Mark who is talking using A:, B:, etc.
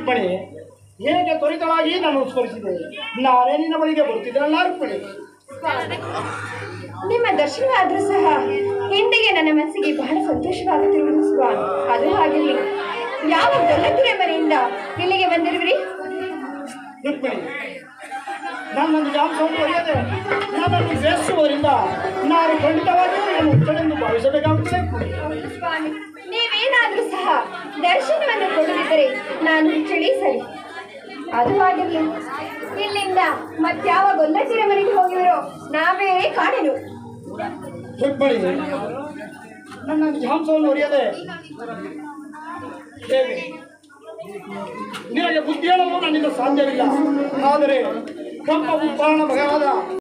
A: ರುಕ್ಮಿಣಿ ಹೇಗೆ ತ್ವರಿತವಾಗಿ ನಾನು ಸ್ಮರಿಸಿದೆ ನಾನೇ ನಿನ್ನ ಬಳಿಗೆ ಬರುತ್ತಿದ್ದನಲ್ಲ ರುಕ್ಮಿಣಿ
B: ನಿಮ್ಮ ದರ್ಶನವಾದರೂ ಸಹ ಹಿಂದೆಗೆ ನನ್ನ ಮನಸ್ಸಿಗೆ ಬಹಳ ಸಂತೋಷವಾಗುತ್ತಿರುವುದು ಸ್ವಾಮಿ ಅದು ಹಾಗಿರಲಿ ಯಾವ ಗಲ್ಲತ್ತಿನ ಮನೆಯಿಂದ ಇಲ್ಲಿಗೆ ಬಂದಿರುವಿರಿ
A: ರುಕ್ಮಿಣಿ ನನ್ನೊಂದು ಜಾಂಸವನ್ನು ಒಯ್ಯದೆ ನನ್ನನ್ನು ದ್ವೇಷಿಸುವುದರಿಂದ ನಾನು ಖಂಡಿತವಾಗಿಯೂ ಏನು ಉತ್ತಳೆಂದು ಭಾವಿಸಬೇಕಾಗುತ್ತದೆ ರುಕ್ಮಿಣಿ.
B: ಸ್ವಾಮಿ ನೀವೇನಾದರೂ ಸಹ ದರ್ಶನವನ್ನು ಕೊಡದಿದ್ದರೆ ನಾನು ಚಳಿ ಸರಿ ಅದು ಆಗಿರಲಿ ಇಲ್ಲಿಂದ ಮತ್ಯಾವ ಗೊಲ್ಲತ್ತಿನ ಮನೆಗೆ ಹೋಗಿರೋ ನಾವೇ ಕಾಣೆನು
A: ರುಕ್ಮಿಣಿ ನನ್ನೊಂದು ಜಾಂಸವನ್ನು ಒರೆಯದೆ ದೇವಿ ನಿನಗೆ ಬುದ್ಧಿ ಹೇಳಲು ನನ್ನಿಂದ ಸಾಧ್ಯವಿಲ್ಲ ಆದರೆ ನಮ್ಮ ಉಪ್ಪಾಣ ಮಗನಾದ